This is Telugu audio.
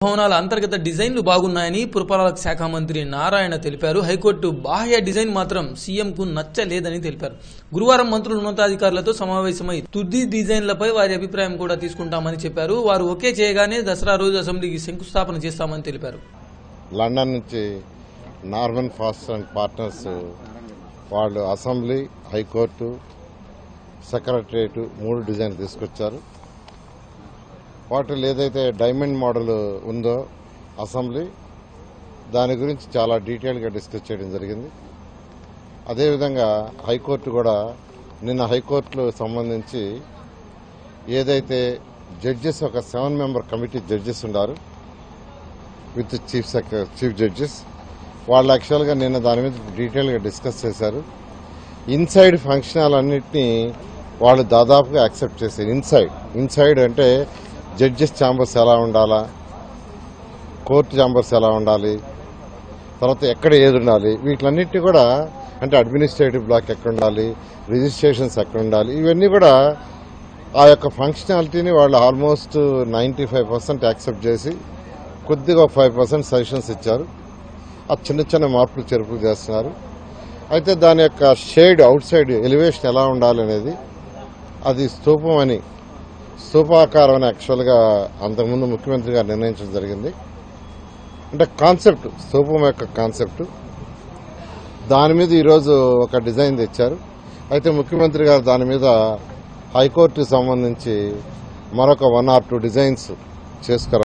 భవనాల అంతర్గత డిజైన్లు బాగున్నాయని పురపాలక శాఖ మంత్రి నారాయణ తెలిపారు హైకోర్టు బాహ్య డిజైన్ మాత్రం సీఎంకు నచ్చలేదని తెలిపారు గురువారం మంత్రులు ఉన్నతాధికారులతో సమావేశమై తుది డిజైన్లపై వారి అభిప్రాయం కూడా తీసుకుంటామని చెప్పారు వారు ఒకే చేయగానే దసరా రోజు అసెంబ్లీకి శంకుస్థాపన చేస్తామని తెలిపారు లండన్ నుంచి నార్మన్ ఫాస్ట్ అండ్ పార్ట్నర్స్ వాళ్ళు అసెంబ్లీ హైకోర్టు సెక్రటరియట్ మూడు డిజైన్ తీసుకొచ్చారు వాటిలో ఏదైతే డైమండ్ మోడల్ ఉందో అసెంబ్లీ దాని గురించి చాలా డీటెయిల్గా డిస్కస్ చేయడం జరిగింది అదేవిధంగా హైకోర్టు కూడా నిన్న హైకోర్టులో సంబంధించి ఏదైతే జడ్జెస్ ఒక సెవెన్ మెంబర్ కమిటీ జడ్జెస్ ఉన్నారు విత్ చీఫ్ సెక్ర చీఫ్ జడ్జెస్ వాళ్ళు యాక్చువల్గా నిన్న దాని మీద డీటెయిల్గా డిస్కస్ చేశారు ఇన్సైడ్ ఫంక్షన్ అన్నింటినీ వాళ్ళు దాదాపుగా యాక్సెప్ట్ చేశారు ఇన్సైడ్ ఇన్సైడ్ అంటే జడ్జెస్ ఛాంబర్స్ ఎలా ఉండాలా కోర్టు ఛాంబర్స్ ఎలా ఉండాలి తర్వాత ఎక్కడ ఏది ఉండాలి వీటిలన్నింటినీ కూడా అంటే అడ్మినిస్ట్రేటివ్ బ్లాక్ ఎక్కడ ఉండాలి రిజిస్ట్రేషన్స్ ఎక్కడ ఉండాలి ఇవన్నీ కూడా ఆ యొక్క ఫంక్షనాలిటీని వాళ్ళు almost ninety five percent accept చేసి కొద్దిగా ఒక ఫైవ్ పర్సెంట్ సజెషన్స్ ఇచ్చారు ఆ చిన్న చిన్న మార్పులు చెరుపులు చేస్తున్నారు అయితే దాని యొక్క షేడ్ అవుట్ సైడ్ ఎలివేషన్ ఎలా ఉండాలి అనేది అది స్తూపం అని స్తూపాకారం అని యాక్చువల్గా అంతకుముందు ముఖ్యమంత్రి గారు నిర్ణయించడం జరిగింది అంటే కాన్సెప్ట్ స్తూపం యొక్క కాన్సెప్ట్ దాని మీద ఈరోజు ఒక డిజైన్ తెచ్చారు అయితే ముఖ్యమంత్రి గారు దాని మీద హైకోర్టుకి సంబంధించి మరొక వన్ ఆర్ టూ డిజైన్స్ చేసుకురా